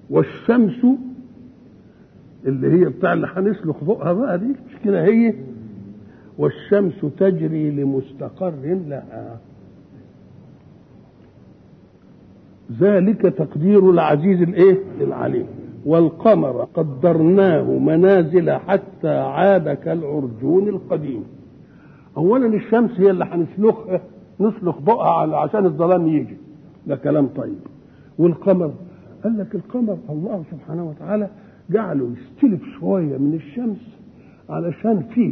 والشمس اللي هي بتاع اللي هنسلخ ضوءها بقى دي مش كده هي والشمس تجري لمستقر لها ذلك تقدير العزيز الايه العليم والقمر قدرناه منازل حتى عاد كالعرجون القديم اولا الشمس هي اللي هنسلخها نسلخ ضوءها عشان الظلام يجي ده كلام طيب والقمر قال لك القمر الله سبحانه وتعالى جعله يستلف شويه من الشمس علشان فيه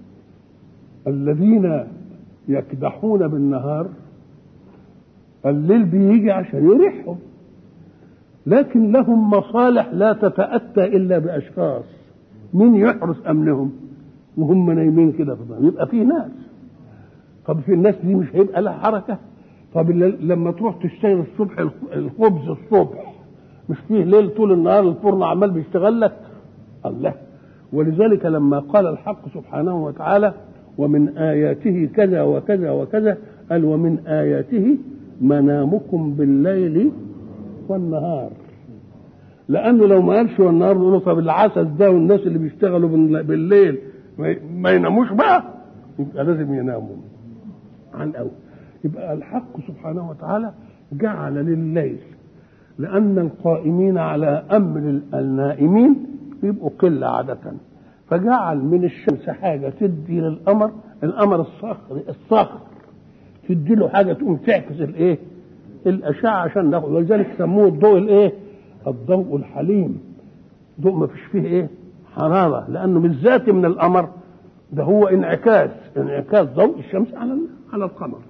الذين يكدحون بالنهار الليل بيجي عشان يريحهم لكن لهم مصالح لا تتأتى إلا بأشخاص مين يحرس أمنهم وهم نايمين كده في الظلام يبقى في ناس طب في الناس دي مش هيبقى لها حركة طب لما تروح تشتغل الصبح الخبز الصبح مش فيه ليل طول النهار الفرن عمال بيشتغل لك الله ولذلك لما قال الحق سبحانه وتعالى ومن آياته كذا وكذا وكذا قال ومن آياته منامكم بالليل والنهار لأنه لو ما قالش والنهار نقول طب العسل ده والناس اللي بيشتغلوا بالليل ما يناموش بقى يبقى لازم يناموا عن الأول يبقى الحق سبحانه وتعالى جعل لليل لأن القائمين على أمر النائمين يبقوا قلة عادة فجعل من الشمس حاجة تدي للقمر القمر الصخر الصخر تدي له حاجة تقوم تعكس الإيه؟ الأشعة عشان ناخد ولذلك سموه الضوء الإيه؟ الضوء الحليم ضوء ما فيش فيه إيه؟ حرارة لأنه مش ذاتي من القمر ده هو انعكاس انعكاس ضوء الشمس على على القمر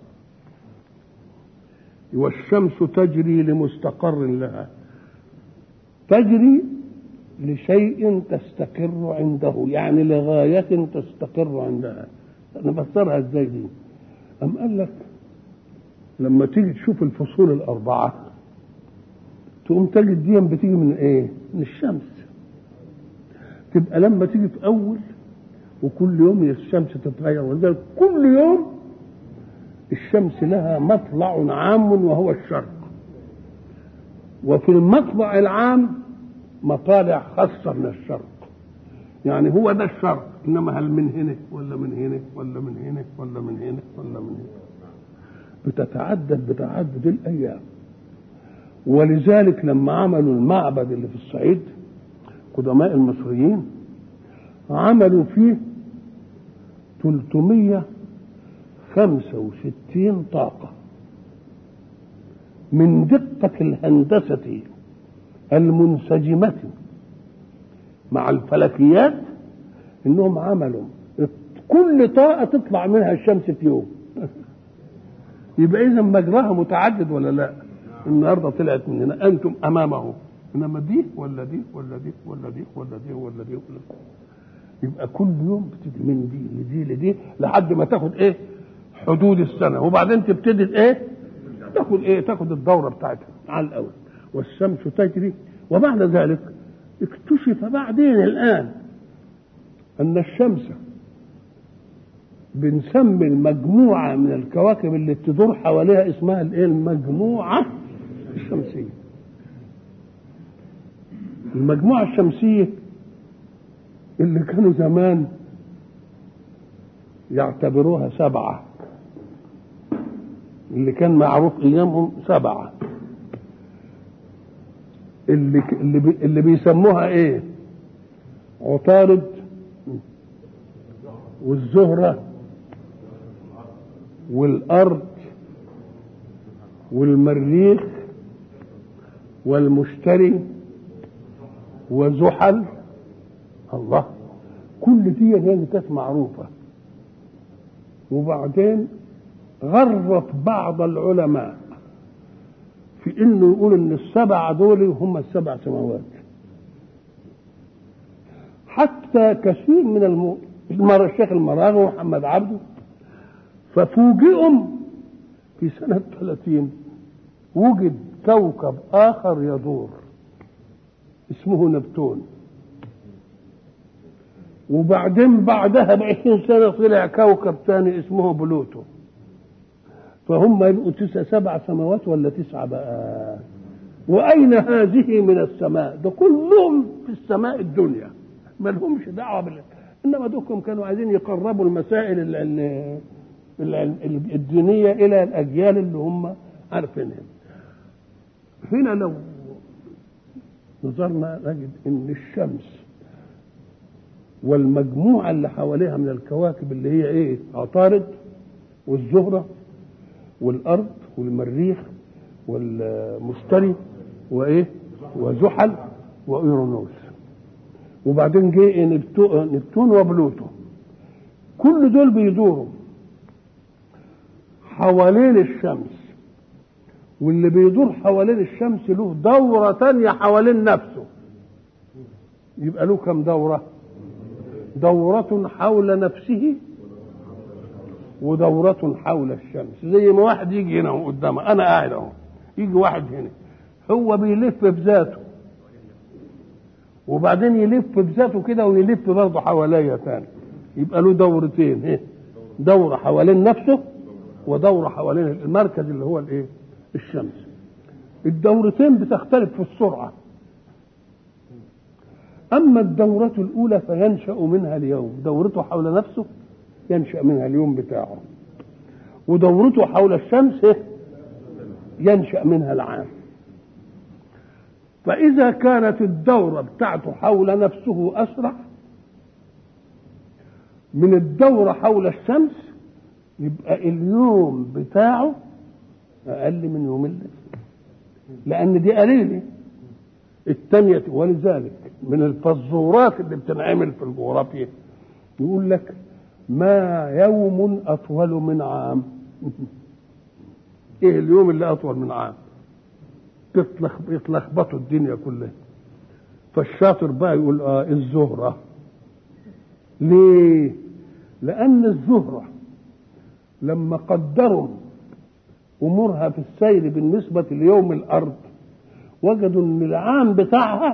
والشمس تجري لمستقر لها تجري لشيء تستقر عنده يعني لغاية تستقر عندها نفسرها ازاي دي أم قال لك لما تيجي تشوف الفصول الأربعة تقوم تجد دي بتيجي من ايه؟ من الشمس تبقى لما تيجي في أول وكل يوم الشمس تتغير ولذلك كل يوم الشمس لها مطلع عام وهو الشرق وفي المطلع العام مطالع خاصة من الشرق يعني هو ده الشرق إنما هل من هنا ولا من هنا ولا من هنا ولا من هنا ولا من هنا بتتعدد بتعدد الأيام ولذلك لما عملوا المعبد اللي في الصعيد قدماء المصريين عملوا فيه 365 طاقة من دقة الهندسة المنسجمة مع الفلكيات انهم عملوا كل طاقة تطلع منها الشمس في يوم يبقى اذا مجراها متعدد ولا لا النهارده طلعت من هنا انتم امامه انما دي ولا دي ولا دي ولا دي ولا دي ولا دي ولا دي يبقى كل يوم بتيجي من دي لدي لدي لحد ما تاخد ايه حدود السنه وبعدين تبتدي ايه تاخد ايه تاخد الدوره بتاعتها على الاول والشمس تجري وبعد ذلك اكتشف بعدين الان ان الشمس بنسمي المجموعة من الكواكب اللي تدور حواليها اسمها الايه المجموعة الشمسية المجموعة الشمسية اللي كانوا زمان يعتبروها سبعة اللي كان معروف ايامهم سبعة اللي اللي, بي اللي بيسموها ايه عطارد والزهرة والأرض والمريخ والمشتري وزحل الله كل دي هي كانت معروفة وبعدين غرت بعض العلماء في انه يقول ان السبعة دول هم السبع سماوات حتى كثير من الم... المرة الشيخ المراغي ومحمد عبده ففوجئهم في سنة 30 وجد كوكب آخر يدور اسمه نبتون وبعدين بعدها بعشرين سنة طلع كوكب ثاني اسمه بلوتو فهم يبقوا تسع سبع سماوات ولا تسعة بقى واين هذه من السماء ده كلهم في السماء الدنيا ما لهمش دعوه بال انما دوكم كانوا عايزين يقربوا المسائل ال ال ال الدينيه الى الاجيال اللي هم عارفينها هنا لو نظرنا نجد ان الشمس والمجموعه اللي حواليها من الكواكب اللي هي ايه عطارد والزهره والارض والمريخ والمشتري وايه وزحل وايرونوس وبعدين جه نبتون وبلوتو كل دول بيدوروا حوالين الشمس واللي بيدور حوالين الشمس له دورة تانية حوالين نفسه يبقى له كم دورة دورة حول نفسه ودورة حول الشمس زي ما واحد يجي هنا قدامه أنا قاعد أهو يجي واحد هنا هو بيلف بذاته وبعدين يلف بذاته كده ويلف برضه حواليا تاني يبقى له دورتين ايه دورة حوالين نفسه ودورة حوالين المركز اللي هو الايه الشمس الدورتين بتختلف في السرعة أما الدورة الأولى فينشأ منها اليوم دورته حول نفسه ينشأ منها اليوم بتاعه ودورته حول الشمس ينشأ منها العام فإذا كانت الدورة بتاعته حول نفسه أسرع من الدورة حول الشمس يبقى اليوم بتاعه أقل من يوم الليل لأن دي قليلة الثانية ولذلك من الفزورات اللي بتنعمل في الجغرافيا يقول لك ما يوم أطول من عام إيه اليوم اللي أطول من عام يتلخبطوا الدنيا كلها فالشاطر بقى يقول اه الزهرة ليه لأن الزهرة لما قدروا أمورها في السير بالنسبة ليوم الأرض وجدوا أن العام بتاعها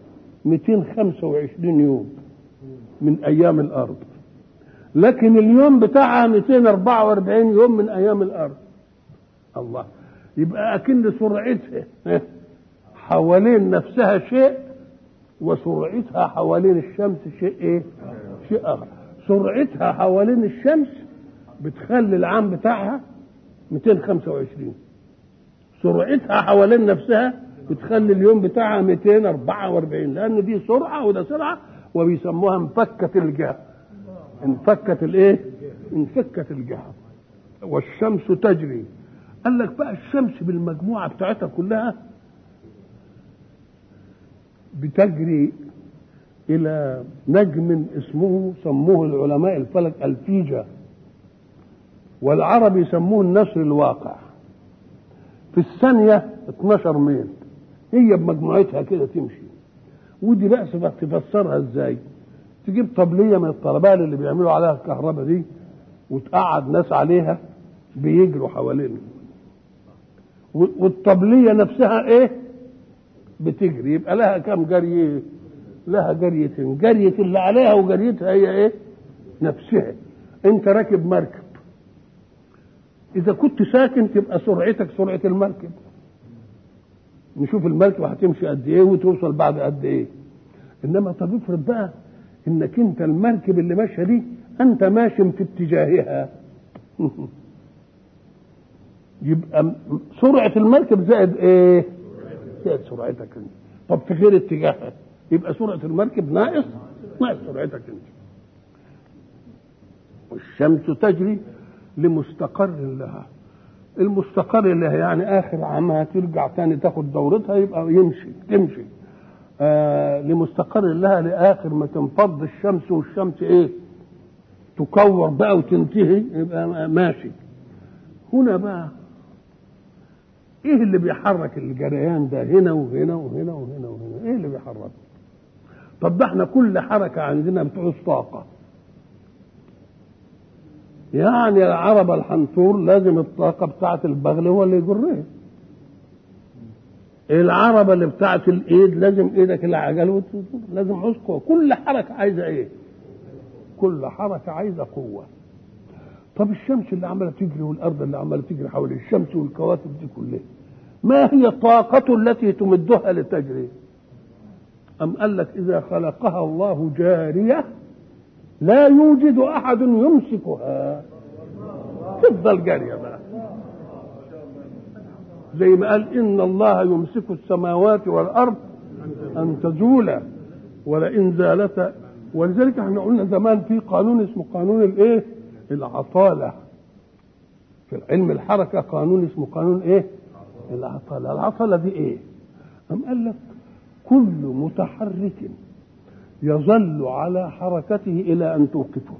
225 يوم من أيام الأرض لكن اليوم بتاعها 244 يوم من أيام الأرض الله يبقى أكن سرعتها حوالين نفسها شيء وسرعتها حوالين الشمس شيء ايه؟ شيء اخر سرعتها حوالين الشمس بتخلي العام بتاعها 225 سرعتها حوالين نفسها بتخلي اليوم بتاعها 244 لان دي سرعه وده سرعه وبيسموها انفكت الجهه انفكت الايه؟ انفكت الجهه والشمس تجري قال لك بقى الشمس بالمجموعه بتاعتها كلها بتجري الى نجم اسمه سموه العلماء الفلك الفيجا والعرب يسموه النسر الواقع في الثانية 12 ميل هي بمجموعتها كده تمشي ودي بقى تفسرها ازاي تجيب طبلية من الطلبال اللي بيعملوا عليها الكهرباء دي وتقعد ناس عليها بيجروا حوالينها والطبلية نفسها ايه بتجري يبقى لها كم جري لها جريتين جرية اللي عليها وجريتها هي ايه نفسها انت راكب مركب اذا كنت ساكن تبقى سرعتك سرعة المركب نشوف المركب هتمشي قد ايه وتوصل بعد قد ايه انما طب افرض بقى انك انت المركب اللي ماشيه دي انت ماشي في اتجاهها يبقى سرعة المركب زائد ايه زائد سرعتك انت طب في غير اتجاهها يبقى سرعة المركب ناقص ناقص سرعتك انت والشمس تجري لمستقر لها المستقر اللي هي يعني اخر عامها ترجع تاني تاخد دورتها يبقى يمشي تمشي آه لمستقر لها لاخر ما تنفض الشمس والشمس ايه تكور بقى وتنتهي يبقى ماشي هنا بقى ايه اللي بيحرك الجريان ده هنا وهنا وهنا وهنا وهنا ايه اللي بيحرك طب ده احنا كل حركه عندنا بتعوز طاقه يعني العربة الحنطور لازم الطاقة بتاعة البغل هو اللي يجرها العربة اللي بتاعة الإيد لازم إيدك العجل لازم عوز قوة كل حركة عايزة إيه؟ كل حركة عايزة قوة طب الشمس اللي عمالة تجري والأرض اللي عمالة تجري حول الشمس والكواكب دي كلها ما هي الطاقة التي تمدها لتجري أم قال لك إذا خلقها الله جارية لا يوجد أحد يمسكها تفضل جارية بقى زي ما قال إن الله يمسك السماوات والأرض أن تزولا ولئن زالتا ولذلك احنا قلنا زمان في قانون اسمه قانون الايه؟ العطالة في علم الحركة قانون اسمه قانون ايه؟ العطالة العطالة دي ايه؟ أم قال لك كل متحرك يظل على حركته إلى أن توقفه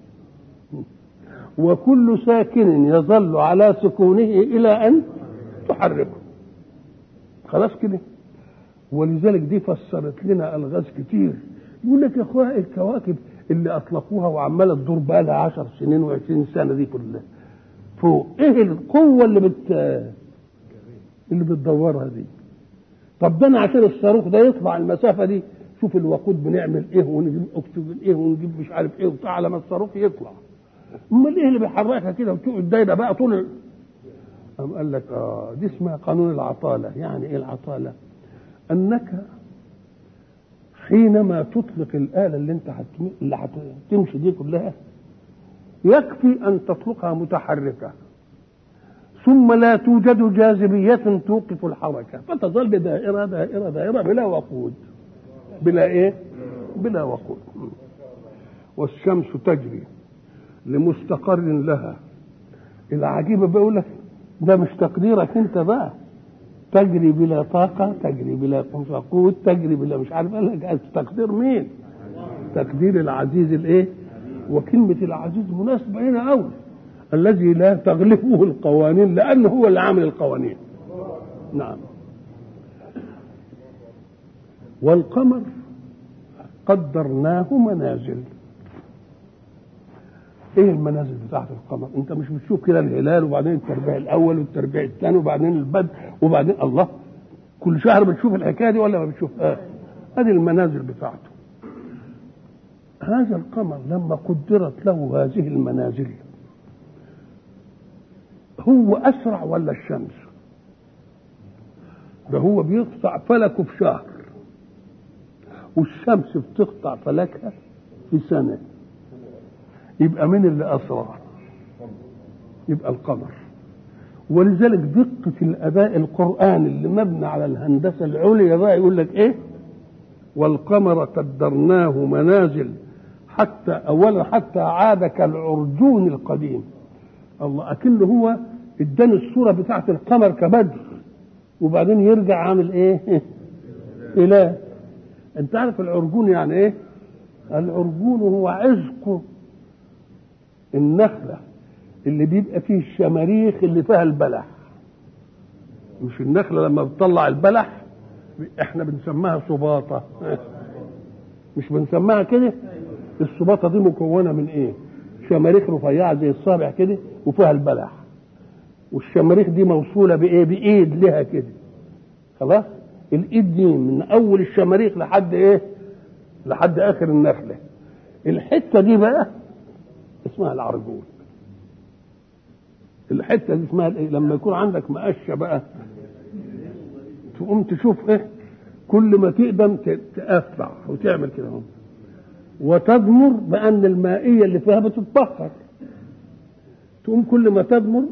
وكل ساكن يظل على سكونه إلى أن تحركه خلاص كده ولذلك دي فسرت لنا الغاز كتير يقول لك يا اخويا الكواكب اللي اطلقوها وعماله تدور بقى لها 10 سنين و20 سنه دي كلها فوق ايه القوه اللي بت اللي بتدورها دي طب ده انا عشان الصاروخ ده يطلع المسافه دي شوف الوقود بنعمل ايه ونجيب اكسجين ايه ونجيب مش عارف ايه وبتاع على ما الصاروخ يطلع امال ايه اللي بيحركها كده وتقعد دايره بقى طول قام قال لك اه دي اسمها قانون العطاله يعني ايه العطاله انك حينما تطلق الآلة اللي انت هتم... اللي هتمشي دي كلها يكفي أن تطلقها متحركة ثم لا توجد جاذبية توقف الحركة فتظل دائرة دائرة دائرة بلا وقود بلا إيه؟ بلا وقود والشمس تجري لمستقر لها العجيبة بقول لك ده مش تقديرك انت بقى تجري بلا طاقة تجري بلا وقود تجري بلا مش عارف قال لك تقدير مين تقدير العزيز الايه وكلمة العزيز مناسبة هنا قوي الذي لا تغلبه القوانين لأنه هو اللي عامل القوانين نعم والقمر قدرناه منازل ايه المنازل بتاعت القمر انت مش بتشوف كده الهلال وبعدين التربيع الاول والتربيع الثاني وبعدين البدء وبعدين الله كل شهر بتشوف الحكايه دي ولا ما بتشوفهاش ادي المنازل بتاعته هذا القمر لما قدرت له هذه المنازل هو اسرع ولا الشمس ده هو بيقطع فلكه في شهر والشمس بتقطع فلكها في سنه يبقى مين اللي اسرع يبقى القمر ولذلك دقة الأداء القرآن اللي مبني على الهندسة العليا بقى يقول لك إيه والقمر قدرناه منازل حتى أولا حتى عاد كالعرجون القديم الله أكنه هو اداني الصورة بتاعت القمر كبدر وبعدين يرجع عامل إيه إله أنت عارف العرجون يعني إيه العرجون هو عزق النخلة اللي بيبقى فيه الشماريخ اللي فيها البلح مش النخلة لما بتطلع البلح احنا بنسميها سباطة مش بنسميها كده السباطة دي مكونة من ايه شماريخ رفيعة زي الصابع كده وفيها البلح والشماريخ دي موصولة بايه بايد لها كده خلاص الايد دي من اول الشماريخ لحد ايه لحد اخر النخلة الحتة دي بقى اسمها العرجون الحته دي اسمها ايه لما يكون عندك مقشه بقى تقوم تشوف ايه كل ما تقدم تقفع وتعمل كده اهو وتضمر بان المائيه اللي فيها بتتبخر تقوم كل ما تضمر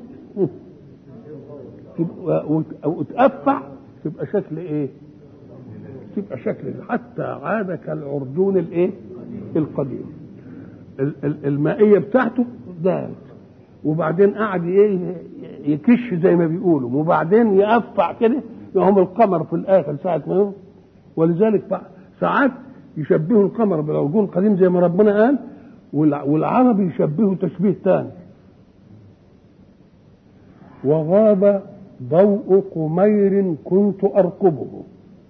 وتقفع تبقى شكل ايه تبقى شكل حتى عاد كالعرجون الايه القديم المائيه بتاعته زادت وبعدين قعد ايه يكش زي ما بيقولوا وبعدين يقفع كده يقوم القمر في الاخر ساعه ما ولذلك ساعات يشبهوا القمر بالعرجون القديم زي ما ربنا قال والعرب يشبهوا تشبيه ثاني وغاب ضوء قمير كنت ارقبه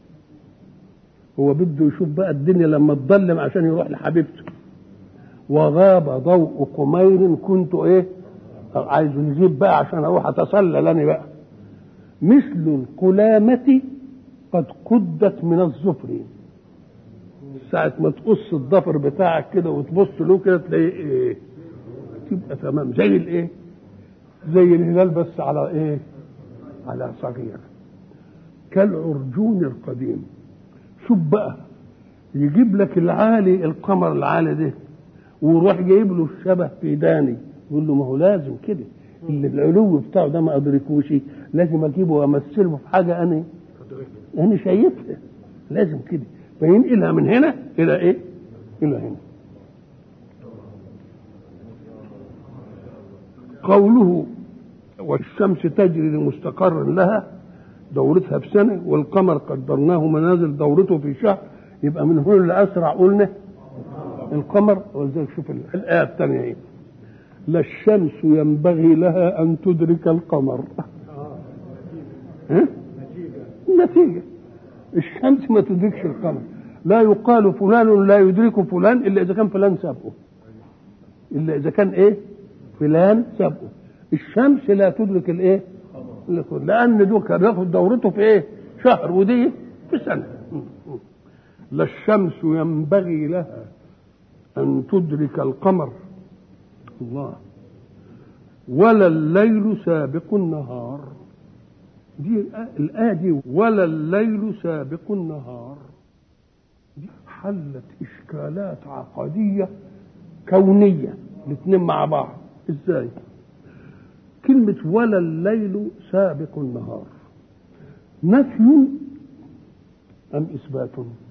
هو بده يشوف بقى الدنيا لما تظلم عشان يروح لحبيبته وغاب ضوء قمير كنت ايه عايز يجيب بقى عشان اروح اتسلل انا بقى مثل القلامة قد قدت من الظفر ساعة ما تقص الضفر بتاعك كده وتبص له كده تلاقيه ايه تبقى تمام زي الايه زي الهلال بس على ايه على صغير كالعرجون القديم شوف بقى يجيب لك العالي القمر العالي ده ويروح جايب له الشبه في داني يقول له ما هو لازم كده اللي العلو بتاعه ده ما ادركوش لازم اجيبه وامثله في حاجه انا انا شايفها لازم كده فينقلها من هنا الى ايه؟ الى هنا قوله والشمس تجري لمستقر لها دورتها في سنة والقمر قدرناه منازل دورته في شهر يبقى من هنا لأسرع قلنا القمر ولذلك شوف الآية الثانية إيه لا الشمس ينبغي لها أن تدرك القمر ها؟ النتيجة الشمس ما تدركش القمر لا يقال فلان لا يدرك فلان إلا إذا كان فلان سابقه إلا إذا كان إيه فلان سابقه الشمس لا تدرك الايه لان دول كان ياخد دورته في ايه شهر ودي في سنه لا الشمس ينبغي لها ان تدرك القمر الله ولا الليل سابق النهار دي الآية دي ولا الليل سابق النهار دي حلت إشكالات عقدية كونية الاثنين مع بعض ازاي كلمة ولا الليل سابق النهار نفي أم إثبات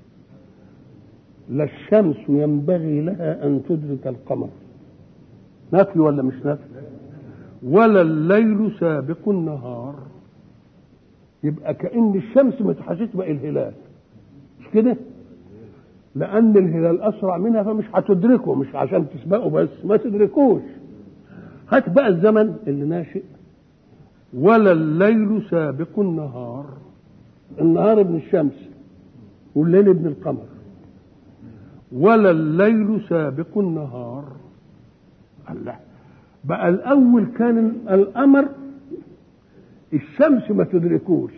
لا الشمس ينبغي لها أن تدرك القمر نفي ولا مش نفي ولا الليل سابق النهار يبقى كأن الشمس ما تحسش بقى الهلال مش كده لأن الهلال أسرع منها فمش هتدركه مش عشان تسبقه بس ما تدركوش هات بقى الزمن اللي ناشئ ولا الليل سابق النهار النهار ابن الشمس والليل ابن القمر ولا الليل سابق النهار الله بقى الاول كان القمر الشمس ما تدركوش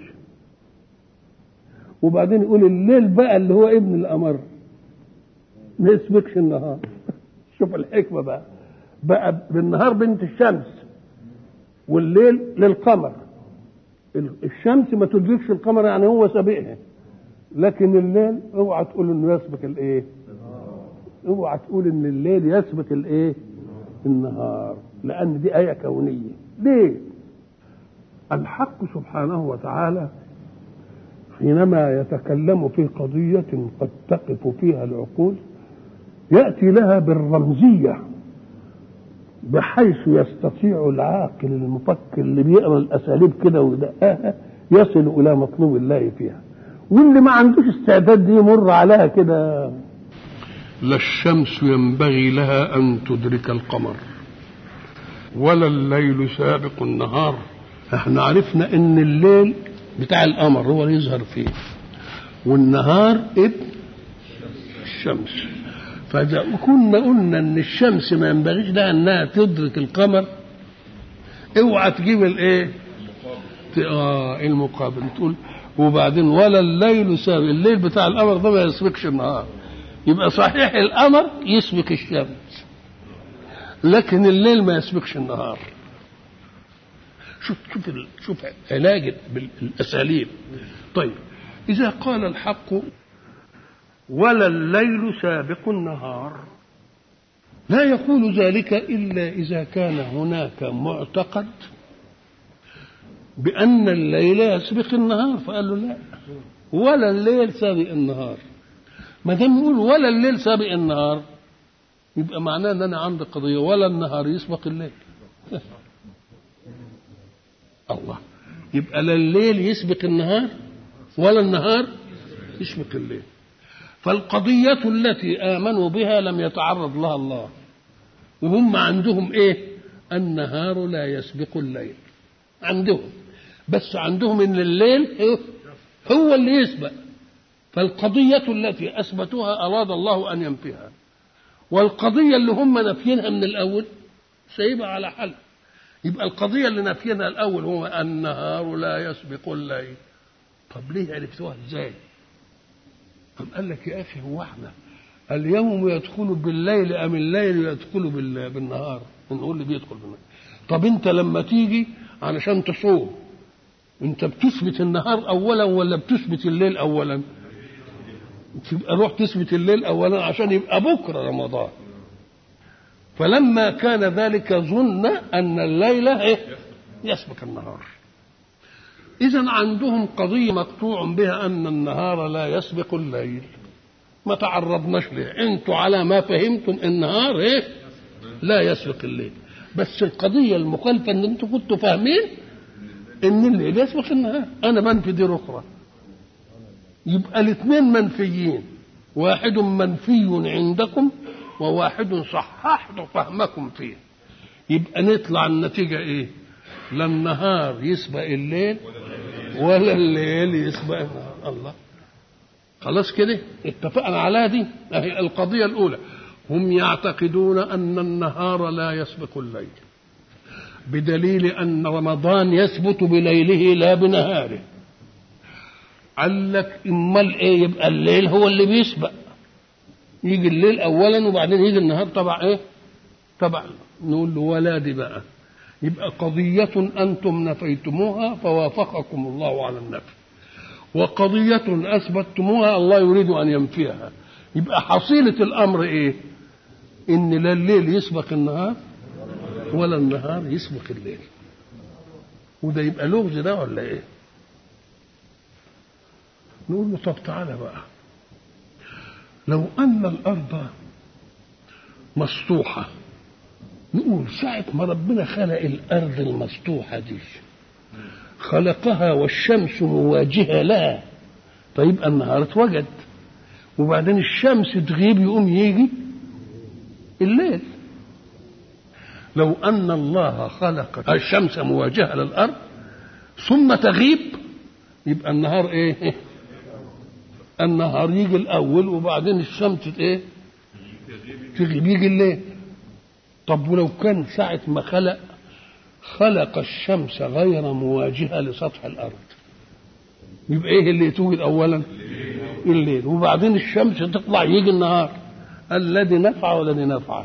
وبعدين يقول الليل بقى اللي هو ابن القمر ما يسبقش النهار شوف الحكمه بقى بقى بالنهار بنت الشمس والليل للقمر الشمس ما تدركش القمر يعني هو سابقها لكن الليل اوعى تقول انه يسبق الايه اوعى تقول ان الليل يسبق الايه النهار لان دي ايه كونيه ليه الحق سبحانه وتعالى حينما يتكلم في قضيه قد تقف فيها العقول ياتي لها بالرمزيه بحيث يستطيع العاقل المفكر اللي بيقرا الاساليب كده ويدققها يصل الى مطلوب الله فيها واللي ما عندوش استعداد دي يمر عليها كده لا الشمس ينبغي لها ان تدرك القمر ولا الليل سابق النهار احنا عرفنا ان الليل بتاع القمر هو اللي يظهر فيه والنهار ابن الشمس فإذا كنا قلنا إن الشمس ما ينبغيش لها إنها تدرك القمر اوعى تجيب الإيه؟ اه المقابل تقول وبعدين ولا الليل سابق الليل بتاع القمر ده ما يسبقش النهار يبقى صحيح القمر يسبق الشمس لكن الليل ما يسبقش النهار شوف شوف شوف علاج بالاساليب طيب اذا قال الحق ولا الليل سابق النهار لا يقول ذلك الا اذا كان هناك معتقد بان الليل يسبق النهار فقال له لا ولا الليل سابق النهار ما دام يقول ولا الليل سابق النهار يبقى معناه ان انا عندي قضيه ولا النهار يسبق الليل الله يبقى لا الليل يسبق النهار ولا النهار يسبق الليل فالقضية التي آمنوا بها لم يتعرض لها الله وهم عندهم إيه النهار لا يسبق الليل عندهم بس عندهم إن الليل هو اللي يسبق فالقضية التي أثبتوها أراد الله أن ينفيها والقضية اللي هم نافينها من الأول سيبها على حل يبقى القضية اللي نافينها الأول هو النهار لا يسبق الليل طب ليه عرفتوها ازاي؟ طب قال لك يا اخي هو احنا اليوم يدخل بالليل ام الليل يدخل بالنهار نقول اللي بيدخل بالنهار طب انت لما تيجي علشان تصوم انت بتثبت النهار اولا ولا بتثبت الليل اولا تبقى روح تثبت الليل اولا عشان يبقى بكره رمضان فلما كان ذلك ظن ان الليل إيه؟ يسبق النهار اذا عندهم قضيه مقطوع بها ان النهار لا يسبق الليل ما تعرضناش ليه انتوا على ما فهمتم النهار ايه لا يسبق الليل بس القضيه المخالفه ان انتوا كنتوا فاهمين ان الليل يسبق النهار انا منفي دي اخرى يبقى الاثنين منفيين واحد منفي عندكم وواحد صححت فهمكم فيه يبقى نطلع النتيجه ايه لا النهار يسبق الليل ولا الليل يسبق النهار الله خلاص كده اتفقنا على دي اهي القضيه الاولى هم يعتقدون ان النهار لا يسبق الليل بدليل ان رمضان يثبت بليله لا بنهاره قال لك امال ايه يبقى الليل هو اللي بيسبق يجي الليل اولا وبعدين يجي النهار تبع ايه تبع نقول له ولا دي بقى يبقى قضية أنتم نفيتموها فوافقكم الله على النفي وقضية أثبتتموها الله يريد أن ينفيها يبقى حصيلة الأمر إيه إن لا الليل يسبق النهار ولا النهار يسبق الليل وده يبقى لغز ده ولا إيه نقول له طب تعالى بقى لو أن الأرض مسطوحة نقول ساعة ما ربنا خلق الأرض المسطوحة دي خلقها والشمس مواجهة لها فيبقى النهار اتوجد وبعدين الشمس تغيب يقوم يجي الليل لو أن الله خلق الشمس مواجهة للأرض ثم تغيب يبقى النهار إيه؟ النهار يجي الأول وبعدين الشمس إيه؟ تغيب يجي الليل طب ولو كان ساعة ما خلق خلق الشمس غير مواجهة لسطح الأرض يبقى إيه اللي يتوجد أولا الليل وبعدين الشمس تطلع يجي النهار الذي نفع والذي نفع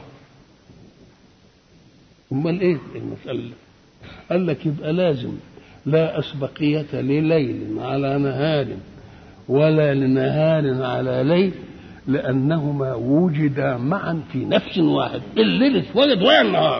امال ايه المسألة قال لك يبقى لازم لا أسبقية لليل على نهار ولا لنهار على ليل لأنهما وجدا معا في نفس واحد الليل اتوجد ويا النهار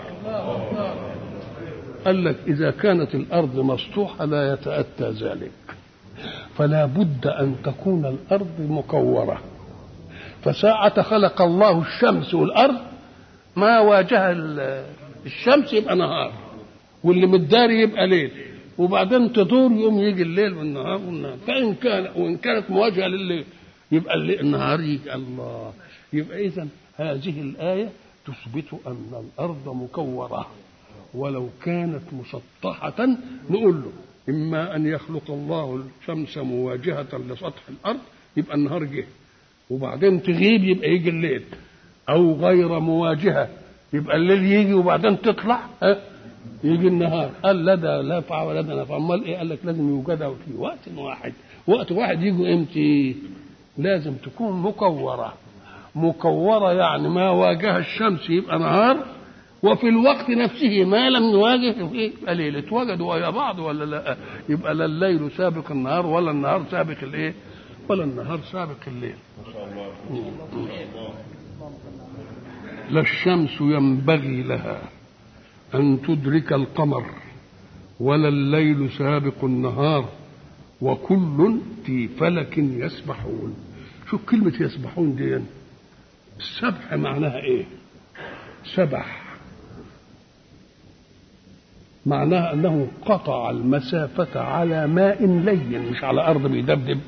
قال لك إذا كانت الأرض مسطوحة لا يتأتى ذلك فلا بد أن تكون الأرض مكورة فساعة خلق الله الشمس والأرض ما واجه الشمس يبقى نهار واللي متداري يبقى ليل وبعدين تدور يوم يجي الليل والنهار والنهار فإن كان وإن كانت مواجهة لليل يبقى الليل النهار يجي الله يبقى إذا هذه الآية تثبت أن الأرض مكورة ولو كانت مسطحة نقول له إما أن يخلق الله الشمس مواجهة لسطح الأرض يبقى النهار جه وبعدين تغيب يبقى يجي الليل أو غير مواجهة يبقى الليل يجي وبعدين تطلع ها يجي النهار قال لا ده لا نفع ولا ده نفع امال ايه قال لك لازم يوجدها في وقت واحد وقت واحد يجوا امتى لازم تكون مكوره مكوره يعني ما واجه الشمس يبقى نهار وفي الوقت نفسه ما لم نواجه ايه يبقى ليل اتوجدوا ويا بعض ولا لا يبقى لا الليل سابق النهار ولا النهار سابق الايه ولا النهار سابق الليل ما شاء الله لا الشمس ينبغي لها أن تدرك القمر ولا الليل سابق النهار وكل في فلك يسبحون شوف كلمة يسبحون دي السبح معناها ايه سبح معناها انه قطع المسافة على ماء لين مش على ارض بيدبدب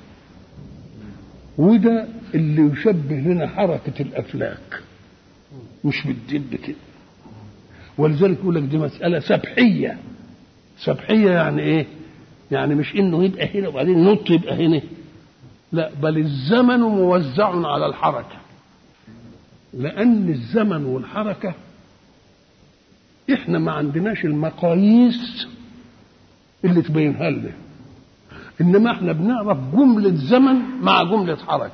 وده اللي يشبه لنا حركة الافلاك مش بتدب كده ولذلك يقول لك دي مسألة سبحية سبحية يعني ايه؟ يعني مش انه يبقى هنا وبعدين نط يبقى هنا لا بل الزمن موزع على الحركة لأن الزمن والحركة احنا ما عندناش المقاييس اللي تبينها لنا انما احنا بنعرف جملة زمن مع جملة حركة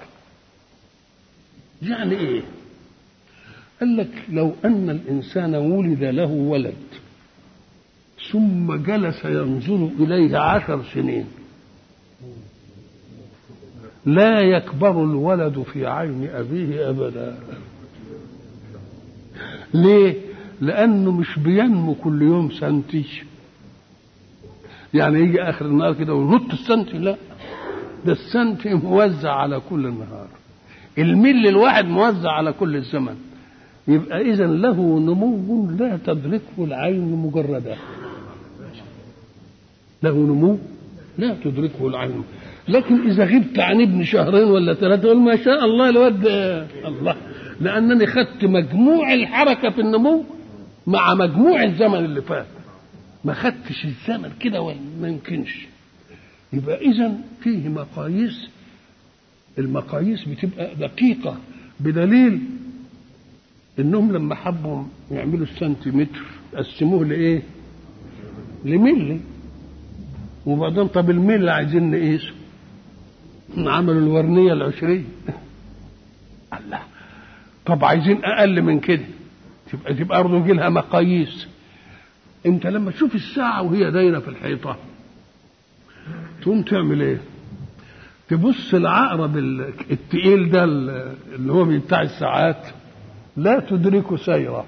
يعني ايه قال لك لو أن الإنسان ولد له ولد ثم جلس ينظر إليه عشر سنين لا يكبر الولد في عين أبيه أبدا ليه؟ لأنه مش بينمو كل يوم سنتي يعني يجي آخر النهار كده وينط السنتي لا ده السنتي موزع على كل النهار المل الواحد موزع على كل الزمن يبقى إذا له نمو لا تدركه العين مجردة له نمو لا تدركه العين لكن إذا غبت عن ابن شهرين ولا ثلاثة قول ما شاء الله الواد الله لأنني خدت مجموع الحركة في النمو مع مجموع الزمن اللي فات ما خدتش الزمن كده ولا ما يمكنش يبقى إذا فيه مقاييس المقاييس بتبقى دقيقة بدليل انهم لما حبوا يعملوا السنتيمتر قسموه لايه؟ لملي وبعدين طب الملي عايزين نقيسه عملوا الورنيه العشريه الله طب عايزين اقل من كده تبقى تبقى برضه يجي لها مقاييس انت لما تشوف الساعه وهي دايره في الحيطه تقوم تعمل ايه؟ تبص العقرب التقيل ده اللي هو بتاع الساعات لا تدرك سيره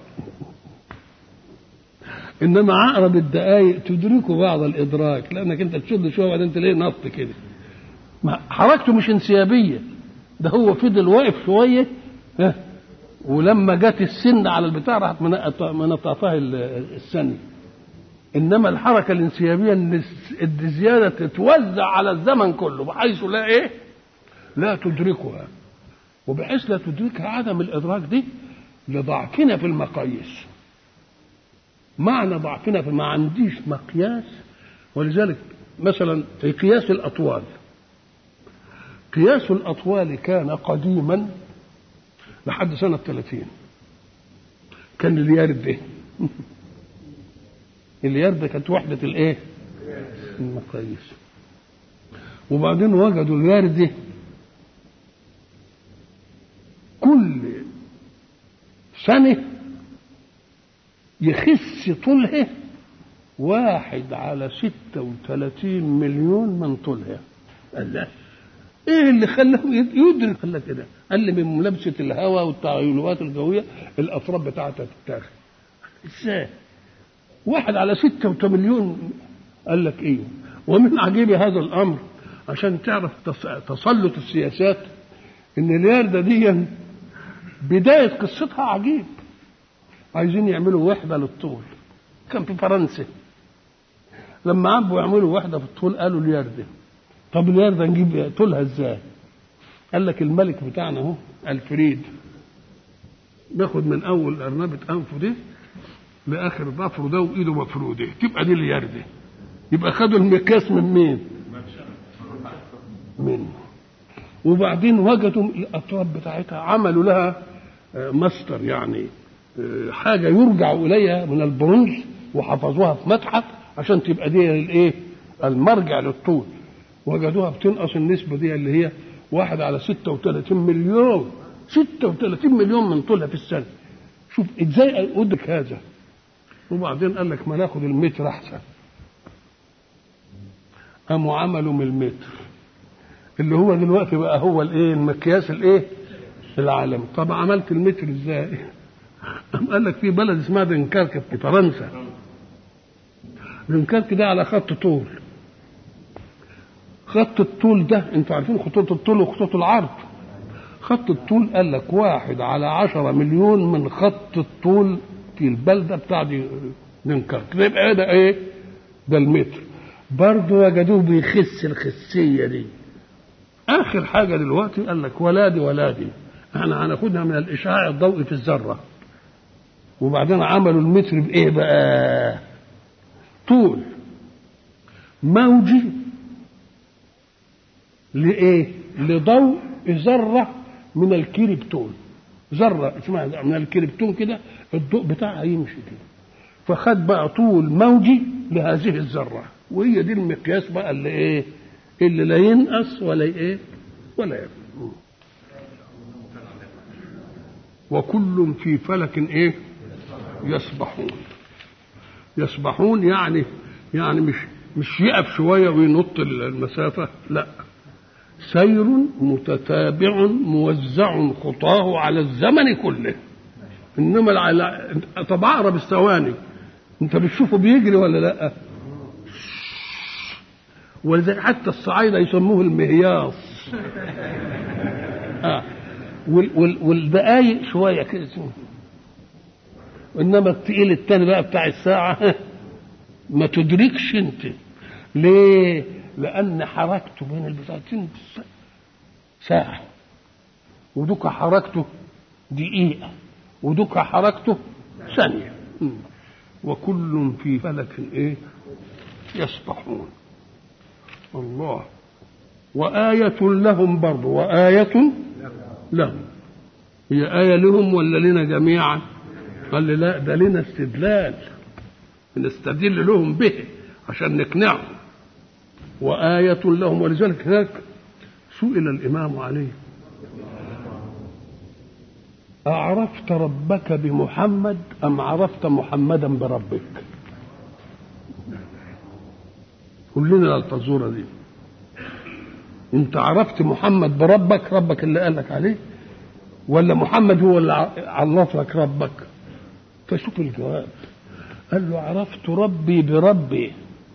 انما عقرب الدقايق تدرك بعض الادراك لانك انت تشد شويه وبعدين تلاقيه نط كده حركته مش انسيابيه ده هو فضل واقف شويه ها ولما جت السن على البتاع راحت منطفها السن انما الحركه الانسيابيه ان الزياده تتوزع على الزمن كله بحيث لا ايه لا تدركها وبحيث لا تدركها عدم الادراك دي لضعفنا في المقاييس معنى ضعفنا في ما عنديش مقياس ولذلك مثلا في قياس الأطوال قياس الأطوال كان قديما لحد سنة 30 كان اليارد ده اليارد كانت وحدة الايه؟ المقاييس وبعدين وجدوا اليارد ده كل سنة يخس طولها واحد على ستة وثلاثين مليون من طولها قال لا ايه اللي خلاه يدرك خلاه كده قال لي من ملابسة الهواء والتغيرات الجوية الأطراف بتاعتها تتاخد ازاي واحد على ستة مليون قال لك ايه ومن عجيب هذا الأمر عشان تعرف تسلط السياسات ان الياردة دي بداية قصتها عجيب عايزين يعملوا وحدة للطول كان في فرنسا لما عبوا يعملوا وحدة في الطول قالوا الياردة طب الياردة نجيب طولها ازاي قال لك الملك بتاعنا اهو الفريد ناخد من اول ارنبة انفه دي لاخر ظفره ده وايده مفروده تبقى دي الياردة يبقى خدوا المقياس من مين منه وبعدين وجدوا الاطراف بتاعتها عملوا لها ماستر يعني حاجه يرجع اليها من البرونز وحفظوها في متحف عشان تبقى دي الايه المرجع للطول وجدوها بتنقص النسبه دي اللي هي واحد على 36 مليون 36 مليون من طولها في السنه شوف ازاي ادرك هذا وبعدين قال لك ما ناخد المتر احسن قاموا عملوا من المتر اللي هو دلوقتي بقى هو الايه المقياس الايه العالمي طب عملت المتر ازاي قام قال لك في بلد اسمها دنكرك في فرنسا دنكرك ده على خط طول خط الطول ده انتوا عارفين خطوط الطول وخطوط العرض خط الطول قال لك واحد على عشرة مليون من خط الطول في البلدة بتاع دي دنكرك ده يبقى ده ايه ده المتر برضه وجدوه بيخس الخسية دي اخر حاجه دلوقتي قال لك ولادي ولادي احنا هناخدها من الاشعاع الضوئي في الذره وبعدين عملوا المتر بايه بقى طول موجي لايه لضوء ذره من الكريبتون ذره اسمها من الكريبتون كده الضوء بتاعها يمشي كده فخد بقى طول موجي لهذه الذره وهي دي المقياس بقى اللي ايه اللي لا ينقص ولا ايه ولا يبقى وكل في فلك ايه يسبحون يسبحون يعني يعني مش مش يقف شويه وينط المسافه لا سير متتابع موزع خطاه على الزمن كله انما الع... طب عقرب الثواني انت بتشوفه بيجري ولا لا ولذلك حتى الصعايدة يسموه المهياص آه. وال وال والدقايق شوية كده انما التقيل التاني بقى بتاع الساعة ما تدركش انت ليه؟ لأن حركته بين البتاعتين ساعة ودك حركته دقيقة ودك حركته ثانية وكل في فلك ايه يسبحون الله وآية لهم برضه وآية لهم هي آية لهم ولا لنا جميعا قال لي لا ده لنا استدلال نستدل لهم به عشان نقنعهم وآية لهم ولذلك هناك سئل الإمام علي أعرفت ربك بمحمد أم عرفت محمدا بربك قول لنا الفزورة دي انت عرفت محمد بربك ربك اللي قال لك عليه ولا محمد هو اللي عرف لك ربك فشوف الجواب قال له عرفت ربي بربي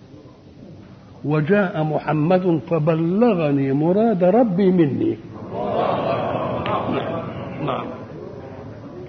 وجاء محمد فبلغني مراد ربي مني نعم, نعم.